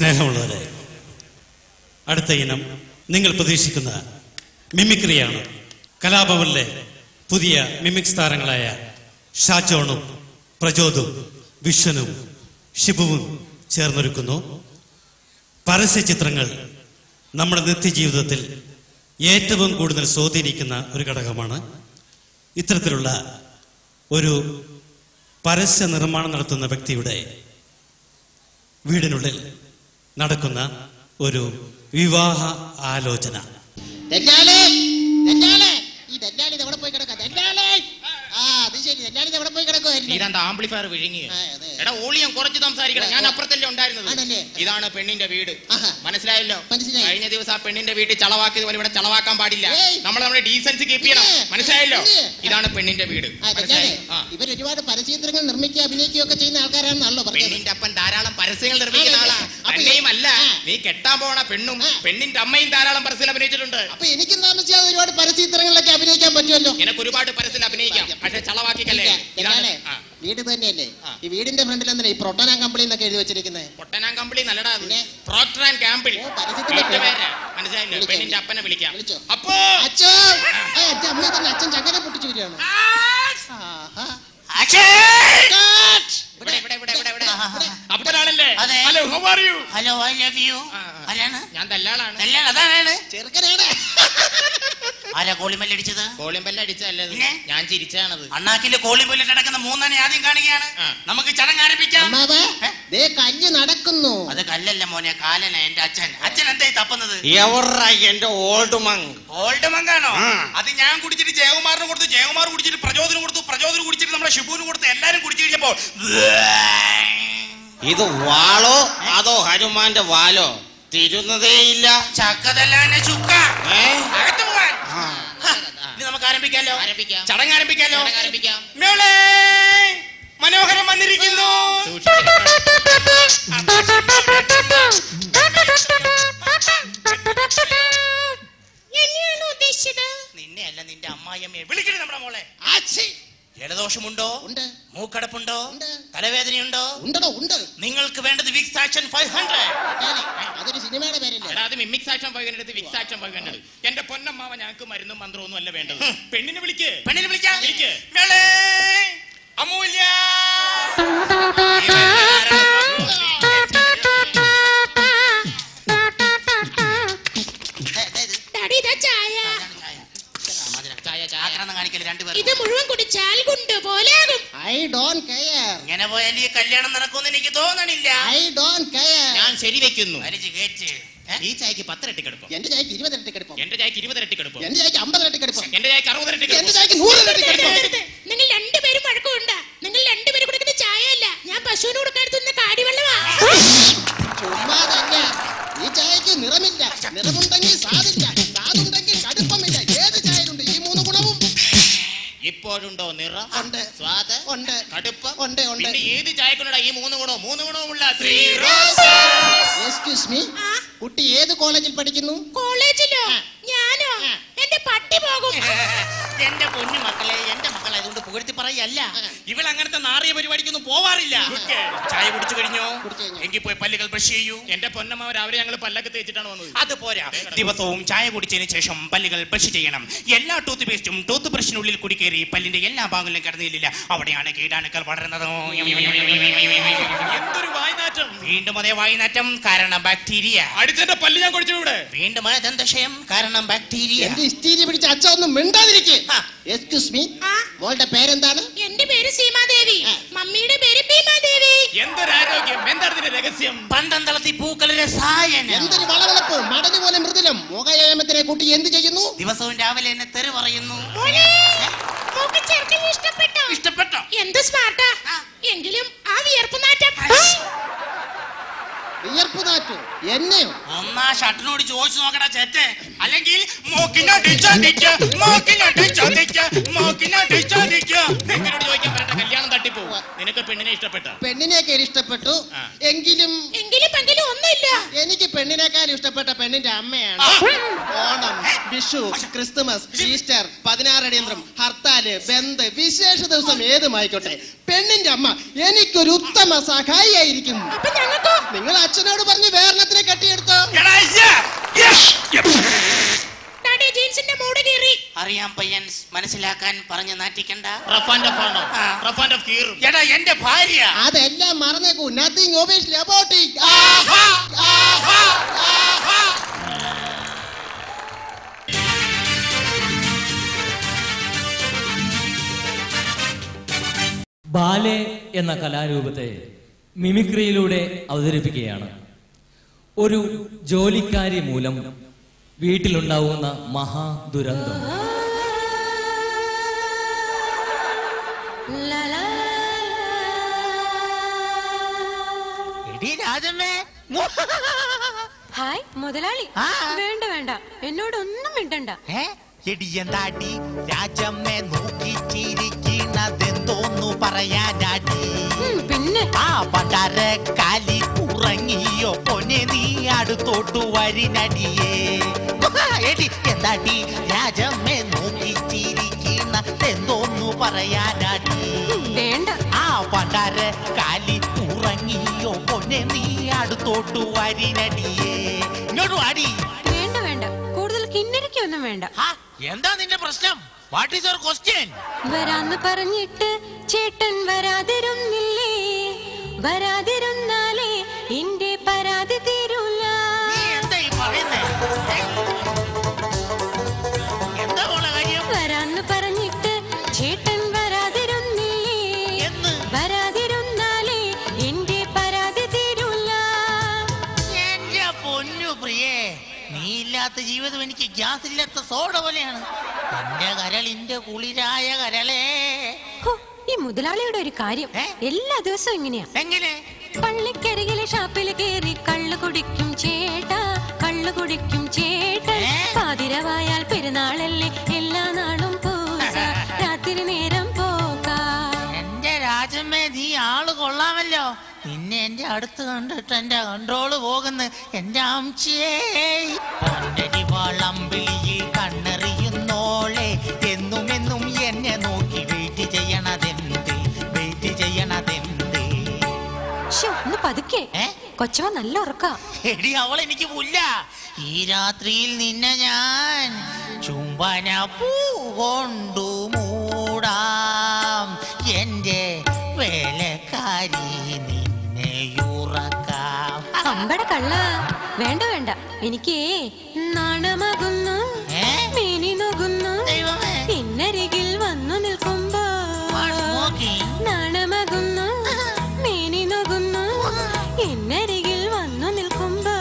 സ്നേഹമുള്ളവരെ അടുത്ത ഇനം നിങ്ങൾ പ്രതീക്ഷിക്കുന്ന മിമിക്രിയാണ് കലാഭവനിലെ പുതിയ മിമിക്സ് താരങ്ങളായ ഷാജോണും പ്രചോദും വിശ്വനും ഷിബുവും ചേർന്നൊരുക്കുന്നു പരസ്യ ചിത്രങ്ങൾ നമ്മുടെ നിത്യജീവിതത്തിൽ ഏറ്റവും കൂടുതൽ സ്വാധീനിക്കുന്ന ഒരു ഘടകമാണ് ഇത്തരത്തിലുള്ള ഒരു പരസ്യ നിർമ്മാണം നടത്തുന്ന വ്യക്തിയുടെ വീടിനുള്ളിൽ നടക്കുന്ന ഒരു വിവാഹ ആലോചന ദല്ലാളേ ദല്ലാളേ ഈ ദല്ലാളി ഇത് എവിടെ പോയി കിടക്കാ ദല്ലാളേ ആ അത് ശരി ദല്ലാളി ഇത് എവിടെ പോയി കിടക്കുമായിരുന്നു ഇതാണ്ട് ആംപ്ലിഫയർ വിഴുങ്ങി ആ, അതെ. എടാ ഓളിയം കുറച്ച് സംസാരിക്കണം ഞാൻ അപ്പുറത്തല്ലേ ഉണ്ടായിരുന്നത് ആണല്ലേ? ഇതാണ് പെണ്ണിന്റെ വീട് ആഹാ. മനസ്സിലായല്ലോ മനസ്സിലായി. കഴിഞ്ഞ ദിവസം ആ പെണ്ണിന്റെ വീട്ടിൽ ചളവാക്കിയത് പോലെ ഇവിടെ ചളവാക്കാൻ പാടില്ല ഏയ്. നമ്മൾ നമ്മുടെ ഡീസൻസി കീപ്പ് ചെയ്യണം ഇല്ലേ? മനസ്സിലായല്ലോ ഇല്ലേ? ഇതാണ് പെണ്ണിന്റെ വീട് ആ ദല്ലാളേ മനസ്സിലായി ആ ഇവർ ഒരുപാട് പരസ്യചിത്രങ്ങൾ നിർമ്മിക്കുക അഭിനയിക്കുകയും ഒക്കെ ചെയ്യുന്ന ആൾക്കാരാണെന്നാണല്ലോ പറഞ്ഞത് പെണ്ണിന്റെ അപ്പൻ ധാരാളം പരസ്യങ്ങൾ നിർമ്മിക്കുന്ന ആണല്ലേ? ആളാ അപ്പൊ തന്നെയും അല്ല ആ. നീ കെട്ടാൻ പോണ പെണ്ണും ആ. പെണ്ണിന്റെ അമ്മയും ധാരാളം പരസ്യം അഭിനയിച്ചിട്ടുണ്ട് അപ്പൊ എനിക്കും താമസിയാതെ ഒരുപാട് പരസ്യചിത്രങ്ങളിലൊക്കെ അഭിനയിക്കാൻ പറ്റുമല്ലോ നിനക്ക് ഒരുപാട് പരസ്യം അഭിനയിക്കാം പക്ഷെ ചളവാക്കിക്കല്ലേ ഇതാണ് ദല്ലാളേ ആ. വീട് തന്നെയല്ലേ ആ. ഈ വീടിന്റെ ഫ്രണ്ടിൽ എന്തിനാ ഈ പ്രൊട്ടോനാ കമ്പനി എന്നൊക്കെ എഴുതി വെച്ചിരിക്കുന്നത് പൊട്ടനാൻ കമ്പളി നല്ലടാ അത്. പിന്നെ? പ്രോക്ടർ ആൻഡ് ക്യാമ്പിൾ ഓ, പരസ്യത്തിന്റെ പേര്. വീട്ടുപേര് മനസ്സിലായില്ലോ വിളിക്കാം. പെണ്ണിന്റെ അപ്പനെ വിളിക്കാം വിളിച്ചോ. അപ്പോ അച്ഛോ ഏ, അച്ഛൻ അമ്മ തന്നെ അച്ഛൻ ചങ്ങല പൊട്ടിച്ചു വരികയാണ് ആഹാ. കാട്ട്. ഇവിടെ ഇവിടെ ഇവിടെ ഇവിടെ ഇവിടെ ആഹാ. അപ്പനാണല്ലേ അതെ. Hello how are you hello I love you ആരാണ് ഞാൻ ദല്ലാളാണ് അല്ല അതാണ് ചെറുക്കനാണ് ആരാ കോളിമല്ലടിച്ചത് കോളിംബെല്ല അടിച്ചതല്ലേ ഇത്? പിന്നെ? ഞാൻ ചിരിച്ചാണത് അണ്ണാക്കില് കോളിമല്ലിട്ട് നടക്കുന്ന മൂന്നെണ്ണെ ആദ്യം കാണുകയാണ് ആ. നമുക്ക് ചടങ്ങ് ആരംഭിക്കാം അമ്മാവ ഏ? ദേ കല്ല് നടക്കുന്നു അത് കല്ലല്ല മോനെ കാലന എന്റെ അച്ഛൻ അച്ഛൻ എന്തായി തപ്പുന്നത് എവർറാ എന്റെ ഓൾഡ് മങ് ഓൾഡ് മങ്കാണോ ആ. അത് ഞാൻ കുടിച്ചിട്ട് ജയകുമാറിന് കൊടുത്തു ജയകുമാർ കുടിച്ചിട്ട് പ്രചോദനം കൊടുത്തു പ്രചോദനം കുടിച്ചിട്ട് നമ്മുടെ ഷിബുവിന് കൊടുത്തു എല്ലാരും കുടിച്ചു കഴിഞ്ഞപ്പോ ഇത് വാളോ അതോ ഹനുമാന്റെ വാലോ തിരുന്നതേയില്ല ചക്കതല്ലാനെ ചുക്ക ഏ? അകത്ത് പോവാൻ ആ. ഹ, ഇനി നമുക്ക് ആരംഭിക്കാലോ ആരംഭിക്കാം. ചടങ്ങ് ആരംഭിക്കാലോ ചടങ്ങ് ആരംഭിക്കാം. മേളേ മനോഹരം വന്നിരിക്കുന്നു എന്നെയാണ് ഉദ്ദേശിച്ചത് നിന്നെ അല്ല നിന്റെ അമ്മായിയമ്മയെ വിളിക്കണേ നമ്മുടെ മോളെ ആച്ചി. ജലദോഷമുണ്ടോ ഉണ്ട് മൂക്കടപ്പുണ്ടോ ഉണ്ട്. തലവേദനയുണ്ടോ ഉണ്ടോ ഉണ്ട് നിങ്ങൾക്ക് വേണ്ടത് വിക്സ് ആക്ഷൻ ഫൈവ് ഹൺഡ്രഡ് ദല്ലാളി, അതൊരു സിനിമയുടെ പേരല്ലേ എടാ അത് മിമിക്സ് ആക്ഷൻ പോയി കണ്ടിട്ട് വിക്സ് ആക്ഷൻ പോയി കണ്ടത് എന്റെ പൊന്നമ്മാവ ഞങ്ങൾക്ക് മരുന്നും മന്ത്രവും ഒന്നും അല്ല വേണ്ടത് പെണ്ണിനെ വിളിക്ക് പെണ്ണിനെ വിളിക്കാം വിളിക്ക്. മേളേ അമൂല്യ ഡാഡി ഇതാ ചായ ചായ ചായ ആക്രമണം കാണിക്കല് രണ്ടുപേർ ഇത് മുഴുവൻ കുടിച്ചാൽ ഗുണ്ട് പോലെയാകും ഐ ഡോൺ കെയർ ഇങ്ങനെ പോയാൽ ഈ കല്യാണം നടക്കുമെന്ന് എനിക്ക് തോന്നണില്ല ഐ ഡോൺ കെയർ ഞാൻ ശരി വെക്കുന്നു വലിച്ച് കേറ്റ് ഏ? ഈ ചായക്ക് പത്തരട്ടി കടുപ്പം എന്റെ ചായക്ക് ഇരുപതിരട്ടി കടുപ്പം എന്റെ ചായക്ക് ഇരുപതരട്ടി കടുപ്പം എന്റെ ചായക്ക് അമ്പതിരട്ടി കടുപ്പം എന്റെ ചായക്ക് അറുപതരട്ടി എന്റെ കടുപ്പം ചായക്ക് നൂറിരട്ടി കടുപ്പം നിങ്ങൾ രണ്ടുപേരും വഴക്കമുണ്ട നിങ്ങൾ രണ്ടുപേരും കൊടുക്കുന്ന ചായ അല്ല ഞാൻ പശുവിന് കൊടുക്കാൻ എടുത്തുന്ന കാടിവെള്ളമാ ചുമ്മാ തന്നെ ഈ ചായക്ക് നിറമില്ല നിറമുണ്ടെങ്കിൽ സാധില്ല സാധുണ്ടെങ്കിൽ കടുപ്പമില്ല ഏത് ചായയിലുണ്ട് ഈ മൂന്ന് ഗുണവും ഇപ്പോഴുണ്ടോ നിറം ഉണ്ട്. സ്വാദ് ഉണ്ട്. കടുപ്പം ഉണ്ട്, ഉണ്ട്. പിന്നെ ഏത് ചായക്കുണ്ടാ ഈ മൂന്ന് ഗുണവും മൂന്ന് ഗുണവുമുള്ള ത്രീ എക്സ്ക്യൂസ് മീ ആ? കുട്ടി ഏത് കോളേജിൽ പഠിക്കുന്നു കോളേജിലോ ആ. ഞാനോ ആ. എന്റെ പട്ടി പോകും എന്റെ പൊന്നു മക്കളെ എന്റെ മക്കളെ അതുകൊണ്ട് പുകഴ്ത്തി പറയല്ല ഇവൾ അങ്ങനത്തെ നാറിയ പരിപാടിക്കൊന്നും പോവാറില്ല ചായ കുടിച്ചു കഴിഞ്ഞോ കുടിച്ചു കഴിഞ്ഞു. എങ്കിൽ പോയി പല്ലുകൾ ബ്രഷ് ചെയ്യൂ എന്റെ പൊന്നമ്മ രാവിലെ ഞങ്ങൾ പല്ലൊക്കെ തേച്ചിട്ടാണ് വന്നത് അത് പോരാ ദിവസവും ചായ കുടിച്ചതിന് ശേഷം പല്ലുകൾ ബ്രഷ് ചെയ്യണം എല്ലാ ടൂത്ത് പേസ്റ്റും ടൂത്ത് ബ്രഷിനുള്ളിൽ കൂടി കയറി പല്ലിന്റെ എല്ലാ ഭാഗങ്ങളിലും കിടന്നില്ല അവിടെയാണ് കീടാണുക്കൾ വളരുന്നത് എന്തൊരു വായ്നാറ്റം വീണ്ടും അതേ വായുനാറ്റം കാരണം ബാക്ടീരിയ അടിച്ചെന്റെ പല്ല് ഞാൻ കുടിച്ചു ഇവിടെ വീണ്ടും ദന്തക്ഷയം കാരണം ബാക്ടീരിയ എന്റെ ഇസ്റ്റീരി പിടിച്ച അച്ഛ ഒന്നും മിണ്ടാതിരിക്കെ ആ. എക്സ്ക്യൂസ് മീ ആ? മോളുടെ പേരെന്താണ് എന്റെ പേര് സീമാദേവി ആ. മമ്മിയുടെ പേര് ഭീമാദേവി എന്തൊരാരോഗ്യം എന്താണ് ഇതിന്റെ രഹസ്യം പന്തന്തളത്തി പൂക്കൾ രസായനം എന്തൊരു വളവളപ്പ് മടല് പോലെ മൃദുലം മുഖയേമത്തിനെ കൂട്ടി എന്ത് ചെയ്യുന്നു ദിവസവും രാവിലെ എന്നെ തെറി പറയുന്നു മോനെ മോക്ക് ചെറുക്കനെ ഇഷ്ടപ്പെട്ടോ ഇഷ്ടപ്പെട്ടോ എന്ത് സ്മാർട്ടാ ആ. എങ്കിലും ആ വിയർപ്പ് നാറ്റം വിയർപ്പ് നാറ്റു എന്നെയോ ഒന്നാ ഷട്ടിനോട് ചോദിച്ചു നോക്കടാ ചേറ്റെ അല്ലെങ്കിൽ മൂക്കിനോട് ചോദിക്ക മൂക്കിനോട് ചോദിക്ക മൂക്കിനോട് ചോദിക്ക എന്നോട് ചോദിക്കാൻ പറഞ്ഞ കല്യാണം തട്ടിപ്പോവും നിനക്ക് പെണ്ണിനെ ഇഷ്ടപ്പെട്ട പെണ്ണിനെയൊക്കെ ഇഷ്ടപ്പെട്ടു ആ. എങ്കിലും എങ്കിലും പെങ്കിലും ഒന്നുമില്ല എനിക്ക് പെണ്ണിനേക്കാൾ എനിക്കാലും ഇഷ്ടപ്പെട്ട പെണ്ണിന്റെ അമ്മയാണ് ഓണം വിഷു ക്രിസ്തുമസ് ഈസ്റ്റർ പതിനാറടിയന്ത്രം ഹർത്താല് ബന്ദ് വിശേഷ ദിവസം ഏതുമായിക്കോട്ടെ പെണ്ണിന്റെ അമ്മ എനിക്കൊരു ഉത്തമ സഹായിയായിരിക്കും അപ്പൊ ഞങ്ങൾക്കോ നിങ്ങൾ അച്ഛനോട് പറഞ്ഞ് വേറെണ്ണത്തിനെ കെട്ടിയെടുത്തോ എടാ, ഇയ്യ. യെസ്. ഡാഡി ജീൻസിന്റെ മൂട് കീറി അറിയാം പയ്യൻ മനസ്സിലാക്കാൻ പറഞ്ഞ് നാറ്റിക്കണ്ട റഫാൻഡ് ഓഫ് ആണോ ആ. റഫാൻഡ് ഓഫ് കീറും എടാ എന്റെ ഭാര്യ അതെല്ലാം മറന്നേക്കൂ നത്തിങ് ഒബിയസ്ലി അബൌട്ട് ബാലെ എന്ന കലാരൂപത്തെ മിമിക്രിയിലൂടെ അവതരിപ്പിക്കുകയാണ് ഒരു ജോലിക്കാരി മൂലം വീട്ടിലുണ്ടാവുന്ന മഹാദുരന്തം എടി രാജമ്മേ ഹായ് മുതലാളി ആ. വേണ്ട വേണ്ട എന്നോട് ഒന്നും മിണ്ടണ്ട ഏ? എടി എന്താടി രാജമ്മേ നോക്കി ചിരിക്കണതെന്തോന്നു പറയാനാടി ഉം, പിന്നെ ആ പണ്ടാര കാലി ഉറങ്ങിയോ പൊന്നെ നീ അടുത്തോട്ടു വരിനടിയേ എടി എന്താടി രാജമ്മേ നോക്കി ചിരിക്കണതെന്തോന്നു പറയാനാടി ഉം, വേണ്ട ആ പണ്ടാര കാലി ഉറങ്ങിയോ പൊന്നെ നീ അടുത്തോട്ടു വരിനടിയേ ഇങ്ങോട്ട് വാടി വേണ്ട വേണ്ട കൂടുതൽ കിന്നരിക്കൊന്നും വേണ്ട ആ, എന്താ നിന്റെ പ്രശ്നം വാട്ട് ഈസ് യുവർ ക്വസ്റ്റ്യൻ വരാന്ന് പറഞ്ഞിട്ട് ചേട്ടൻ വരാതിരുന്നില്ലേ വരാതിരുന്നാലേ എന്റെ പരാതി തീരൂല നീ എന്താ ഈ പറയുന്നേ ഏ? എന്താ മോളെ കാര്യം വരാന്ന് പറഞ്ഞിട്ട് ചേട്ടൻ വരാതിരുന്നില്ലേ എന്ന് വരാതിരുന്നാലേ എന്റെ പരാതി തീരൂല എന്റെ പൊന്നു പ്രിയേ നീ ഇല്ലാത്ത ജീവിതം എനിക്ക് ഗ്യാസ് ഇല്ലാത്ത സോഡ പോലെയാണ് എന്റെ കരളിന്റെ കുളിരായ കരളേ ഹോ, ഈ മുതലാളിയുടെ ഒരു കാര്യം ഏ? എല്ലാ ദിവസവും ഇങ്ങനെയാ എങ്ങനെ പള്ളിക്കരികിലെ ഷാപ്പിൽ കേറി കള്ളു കുടിക്കും ചേട്ടാ കള്ളു കുടിക്കും ചേട്ടൻ ഏ? പാതിരവായാൽ പെരുന്നാളല്ലേ എല്ലാ നാളും പൂസ രാത്രി നേരം പോകാ എന്റെ രാജമ്മേ നീ ആള് കൊള്ളാമല്ലോ നിന്നെ എന്റെ അടുത്ത് കണ്ടിട്ട് എന്റെ കൺട്രോള് പോകുന്നു എന്റെ അംശേ പൊന്നരി വളമ്പിളിയിൽ കണ്ണെറിയുന്നോളെ എന്നും എന്നും എന്നെ നോക്കി വെയിറ്റ് ചെയ്യണതെന്ത് വെയിറ്റ് ചെയ്യണതെന്ത് ശോ ഒന്ന് പതുക്കെ ഏ? കൊച്ചവ നല്ല ഉറക്ക എടി അവൾ എനിക്ക് പുല്ല ഈ രാത്രിയിൽ നിന്നെ ഞാൻ ചുംബന പൂ കൊണ്ടു മൂടാം എന്റെ വേലക്കാരി നിന്നെ ഉറക്കാം അമ്പട കള്ള വേണ്ട വേണ്ട എനിക്ക് നാണമാകുന്നു ഏ? മേനി നോകുന്നു ദൈവമേ. പിന്നരികിൽ വന്നു നിൽക്കുമ്പോ What's smoking? നാണമാകുന്നു മേനി നോകുന്നു എന്നരികിൽ വന്നു നിൽക്കുമ്പോ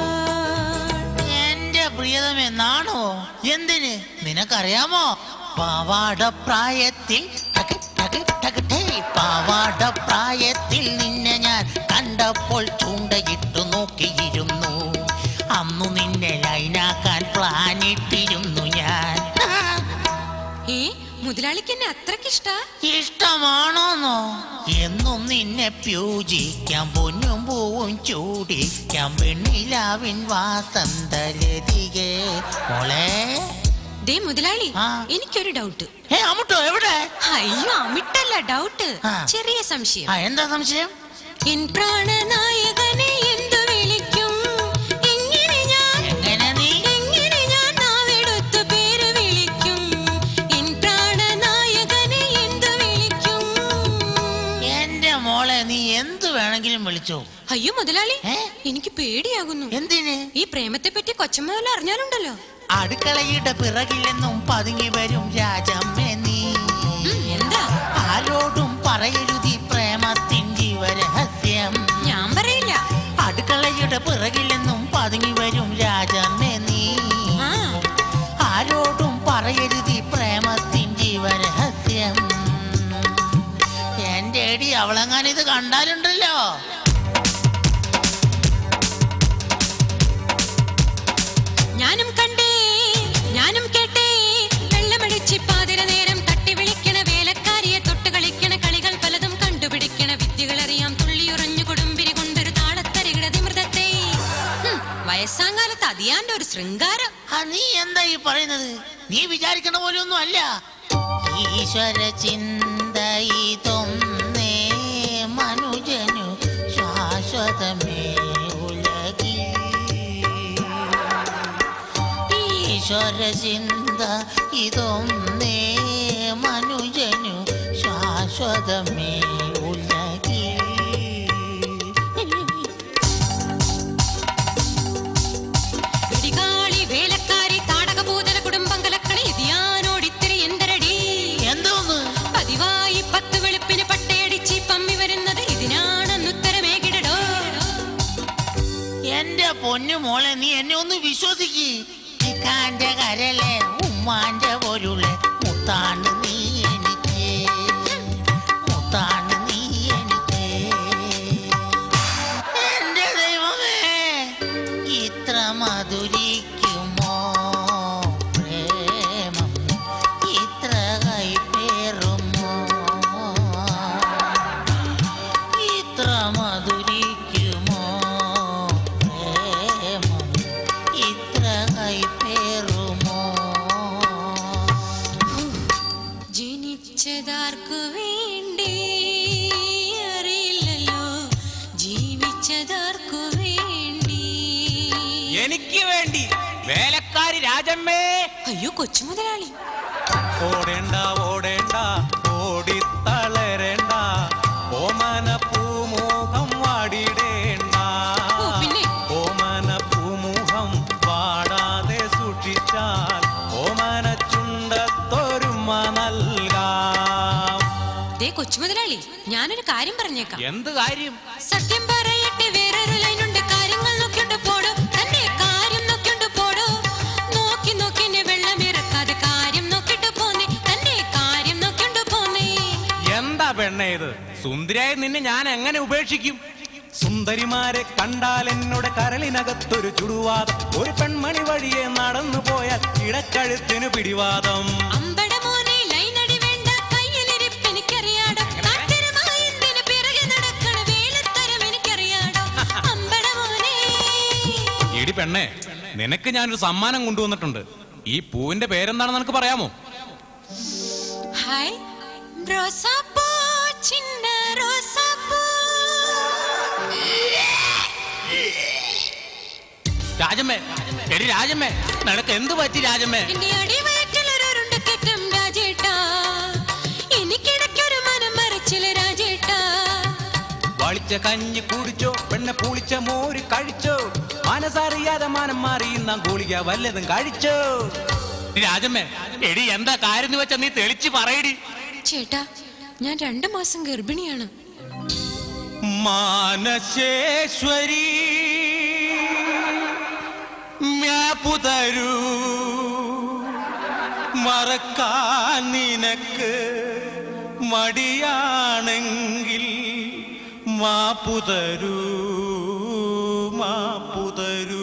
എന്റെ പ്രിയതമെന്നാണോ എന്തിന് നിനക്കറിയാമോ പാവാട പ്രായത്തിൽ ടക് ടക് ടക് ടേ. പാവാട പ്രായത്തിൽ നിന്നെ ഞാൻ കണ്ടപ്പോൾ ചൂണ്ടയിട്ടു നോക്കിയിരുന്നു അന്നു നിന്നെ ലൈനാക്കാൻ പ്ലാനിട്ടിരുന്നു ഞാൻ ഏ മുതലാളിക്ക് എന്നെ അത്രക്കിഷ്ട ഇഷ്ടമാണോന്നോ എന്നും നിന്നെ പ്യൂജിക്കാം പൊന്നും പൂവും ചൂടിക്കാം വെണ്ണിലാവിൻ വാസന്തലതികെ മോളെ ദേ മുതലാളി ആ. എനിക്കൊരു ഡൗട്ട് ഏ അമുട്ടോ എവിടെ അയ്യോ അമിട്ടല്ല ഡൗട്ട് ആ. ചെറിയ സംശയം ആ എന്താ സംശയം എൻ പ്രാണനായകനെ എന്തു വിളിക്കും എങ്ങനെ ഞാൻ എങ്ങനെ നീ എങ്ങനെ ഞാൻ നാവെടുത്ത് പേര് വിളിക്കും എൻ പ്രാണനായകനെ എന്തു വിളിക്കും എന്റെ മോളെ നീ എന്ത് വേണമെങ്കിലും വിളിച്ചോ അയ്യോ മുതലാളി ഏ? എനിക്ക് പേടിയാകുന്നു എന്തിന് ഈ പ്രേമത്തെ പറ്റി കൊച്ചമ്മ അറിഞ്ഞാലുണ്ടല്ലോ അടുക്കളയുടെ പിറകിലെന്നും പതുങ്ങി വരും രാജമ്മേ നീ ഉം, എന്താ ആരോടും പറയരുതി പ്രേമത്തിൻ ജീവരഹസ്യം ഞാൻ പറയില്ല അടുക്കളയുടെ പിറകിലെന്നും പതുങ്ങി വരും രാജമ്മേ നീ ആ ആരോടും പറയരുതി പ്രേമത്തിൻ ജീവരഹസ്യം എന്റെ അടി അവളെങ്ങാൻ ഇത് കണ്ടാലുണ്ടല്ലോ ഞാനും കണ്ടേ ഞാനും കേട്ടേ വെള്ളമടിച്ച് പാതിര നേരം തട്ടി വിളിക്കണ വേലക്കാരിയെ തൊട്ട് കളിക്കണ കളികൾ പലതും കണ്ടുപിടിക്കണ വിദ്യകൾ അറിയാം തുള്ളിയുറഞ്ഞു കൊടുമ്പിരി കൊണ്ടൊരു താളത്തരികിടതി മൃതത്തെ ഹും, വയസ്സാങ്കാല ദിയാന്റെ ഒരു ശൃംഗാരം ആ നീ എന്താ ഈ പറയുന്നത് നീ വിചാരിക്കണ പോലെ ഒന്നും അല്ല ഈശ്വര ചിന്ത ഇതൊന്നേ മനുജനു ശാശ്വതമേ ഉലകിൽ ഈശ്വര ചിന്ത ഇതൊന്നേ മനുജനു ശാശ്വതമേ ഉലകിൽ ഇടികാളി വേലക്കാരി താടകപൂതന കുടുംബം കലക്കളി ദിയാനോടിത്തിരി എന്തരടി എന്തോന്ന് പതിവായി പത്ത് വെളുപ്പിന് പട്ടയടിച്ച് പമ്മി വരുന്നത് ഇതിനാണെന്നുത്തരമേകിടടോ എന്റെ പൊന്നു മോളെ നീ എന്നെ ഒന്ന് വിശ്വസിക്ക് ഇക്കാന്റെ കരലെ ഉമ്മാന്റെ പൊരുളെ മുത്താണ് നീ എനിക്ക് മുത്താണ് നീ എനിക്ക് എന്റെ ദൈവമേ ഇത്ര മധുരിക്കുമോ പ്രേമം ഇത്ര കൈപ്പേറുമോ ഇത്ര മധുരിക്കുമോ പ്രേമം ഇത്ര കൈപ്പേറുമോ ജനിച്ചതാർക്കു വേണ്ടി അറിയില്ലല്ലോ ജീവിച്ചതാർക്കു വേണ്ടി എനിക്ക് വേണ്ടി വേലക്കാരി രാജമ്മേ അയ്യോ കൊച്ചു മുതലാളി ഓടേണ്ട ഓടേണ്ട ഓടിത്തളരേണ്ട ഓമന പൂമുഖം വാടിടേണ്ട ഓ, പിന്നെ? ഓമന പൂമുഖം വാടാതെ സൂക്ഷിച്ചാൽ ഓമന ചുണ്ടത്തൊരുമ നൽകാം ദേ കൊച്ചു മുതലാളി ഞാനൊരു കാര്യം പറഞ്ഞേക്കാം എന്ത് കാര്യം സത്യം പറയട്ടെ വേറൊരു ലൈനുണ്ട് കാര്യങ്ങൾ നോക്കിണ്ട് പോടോ തന്റെ കാര്യം നോക്കിണ്ട് പോടോ നോക്കി നോക്കി എന്നെ വെള്ളം ഇറക്കാതെ കാര്യം നോക്കിട്ട് പോന്നേ തന്റെ കാര്യം നോക്കിണ്ട് പോന്നേ എന്താ പെണ്ണേ ഇത് സുന്ദരിയായ നിന്നെ ഞാൻ എങ്ങനെ ഉപേക്ഷിക്കും സുന്ദരിമാരെ കണ്ടാൽ എന്നോട് കരളിനകത്തൊരു ചുടുവാദം ഒരു പെൺമണി വഴിയെ നടന്നു പോയാൽ ഇടക്കഴുത്തിന് പിടിവാദം അമ്പട മോനെ ലൈനടി വേണ്ട കയ്യിലിരിപ്പ് എനിക്കറിയാടോ കാട്ടിരമായി എന്തിന് പിറകെ നടക്കണ വേലത്തരം എനിക്കറിയാടോ അമ്പട മോനെ എടി പെണ്ണേ നിനക്ക് ഞാനൊരു സമ്മാനം കൊണ്ടുവന്നിട്ടുണ്ട് ഈ പൂവിന്റെ പേരെന്താണെന്ന് നിനക്ക് പറയാമോ ഹായ് റോസാപ്പൂ ചിന്ന റോസാപ്പൂ രാജമ്മേ എടി രാജമ്മേ നിനക്ക് എന്ത് പറ്റി രാജമ്മേ എന്റെ അടിവയറ്റിലൊരുണ്ട് കെട്ടും രാജേട്ടാ എനിക്കിടയ്ക്കൊരു മനം മറിച്ചില്ല രാജേട്ടാ വളിച്ച കഞ്ഞി കുടിച്ചോ പെണ്ണെ പൂളിച്ച മോര് കഴിച്ചോ മനസ്സറിയാതെ മനം മാറി നാം ഗോളിക വല്ലതും കഴിച്ചോ എടി രാജമ്മേ എടി എന്താ കാര്യം വെച്ചാ നീ തെളിച്ച് പറയടി ചേട്ടാ ഞാൻ രണ്ടു മാസം ഗർഭിണിയാണ് മാനശേശ്വരി മ്യാപ്പു തരൂ മറക്കാൻ നിനക്ക് മടിയാണെങ്കിൽ മാപ്പു തരൂ മാപ്പു തരൂ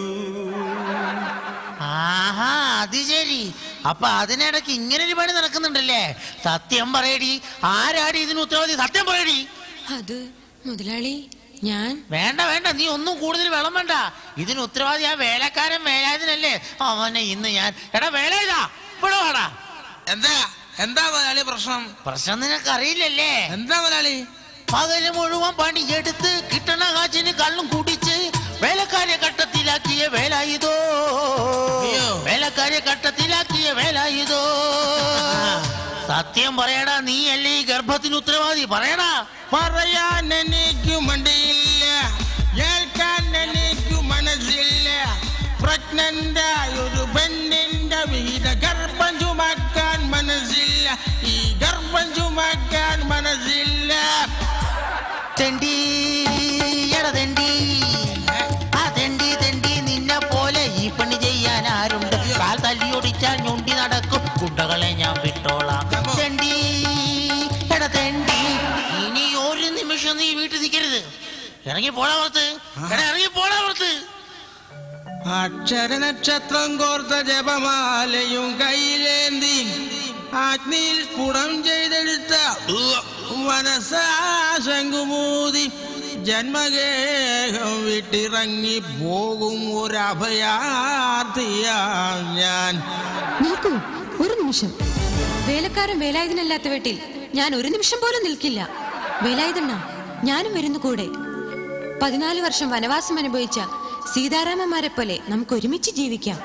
ആഹാ അത് ശരി അപ്പൊ അതിനിടയ്ക്ക് ഇങ്ങനെ ഒരു പണി നടക്കുന്നുണ്ടല്ലേ സത്യം പറയടി ആരാടി ഇതിന് ഉത്തരവാദി സത്യം പറയടി അത് മുതലാളി ഞാൻ വേണ്ട വേണ്ട നീ ഒന്നും കൂടുതൽ വെള്ളം വേണ്ട ഇതിന് ഉത്തരവാദി ആ വേലക്കാരൻ വേലായുധനല്ലേ അവനെ ഇന്ന് ഞാൻ എടാ വേലായുധാ ഇവിടെ വാടാ എന്താ എന്താ മുതലാളി പ്രശ്നം പ്രശ്നം നിനക്ക് അറിയില്ലല്ലേ എന്താ മുതലാളി പകല് മുഴുവൻ പണിയെടുത്ത് കിട്ടണ കാച്ചിന് കള്ളും കുടിച്ച് വേലക്കാരെ കട്ടത്തിലാക്കിയ വേലായുധോ അയ്യോ. വേലക്കാരെ കട്ടത്തിലാക്കിയ വേലായുധോ സത്യം പറയടാ നീ അല്ലേ ഈ ഗർഭത്തിന് ഉത്തരവാദി പറയടാ പറയാൻ എനിക്ക് മടിയില്ല കേൾക്കാൻ എനിക്ക് മനസ്സില്ല പ്രഗ്നന്റായ ഒരു പെണ്ണിന്റെ വീട് ഗർഭം ചുമക്കാൻ മനസ്സില്ല ഈ ഗർഭം ചുമക്കാൻ മനസ്സില്ല തെണ്ടി എടാ തെണ്ടി ആ തെണ്ടി തെണ്ടി നിന്നെ പോലെ ഈ പണി ചെയ്യാൻ ആരുണ്ട് കാൽ തല്ലി ഒടിച്ചാൽ ഞൊണ്ടി നടക്കും കുണ്ടകളെ ഞാൻ വിട്ടോളാം തെണ്ടി എടാ തെണ്ടി ഇനി ഒരു നിമിഷം നീ വീട്ടിൽ നിൽക്കരുത് ഇറങ്ങി പോടാ പുറത്ത് എടാ ഇറങ്ങി പോടാ പുറത്ത് അക്ഷര നക്ഷത്രം കോർത്ത ജപമാലയും കയ്യിലേന്തി ആജ്ഞയിൽ സ്ഫുടം ചെയ്തെടുത്ത മനസാശങ്കുമൂതി ജന്മഗേഹം വിട്ടിറങ്ങി പോകും ഒരു അഭയാർത്ഥിയാ ഞാൻ നിൽക്കൂ ഒരു നിമിഷം വേലക്കാരൻ വേലായുധനല്ലാത്ത വീട്ടിൽ ഞാൻ ഒരു നിമിഷം പോലും നിൽക്കില്ല വേലായുധണ്ണ ഞാനും വരുന്നു കൂടെ പതിനാല് വർഷം വനവാസം അനുഭവിച്ച സീതാരാമന്മാരെ പോലെ നമുക്ക് ഒരുമിച്ച് ജീവിക്കാം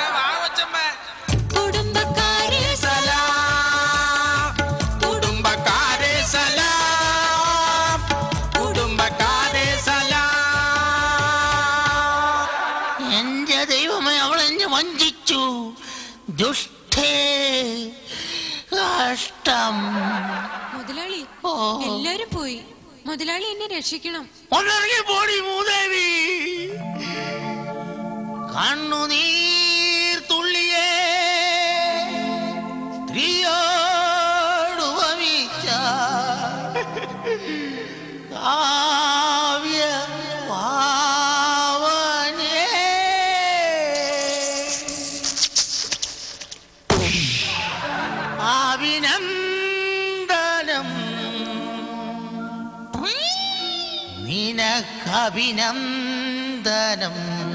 കുടുംബക്കാരെ കുടുംബക്കാരെ സലാം കുടുംബക്കാരെ സലാം എന്റെ ദൈവമേ അവൾ എന്നെ വഞ്ചിച്ചു ദുഷ്ടേ കഷ്ടം മുതലാളി ഓ. എല്ലാരും പോയി മുതലാളി എന്നെ രക്ഷിക്കണം ഒന്നിറങ്ങി പോടി മൂദേവി കണ്ണുനീർ തുള്ളിയേ സ്ത്രീയോട് ഉപമിച്ച കാവ്യ പാവനേ അഭിനന്ദനം നിനക്കഭിനന്ദനം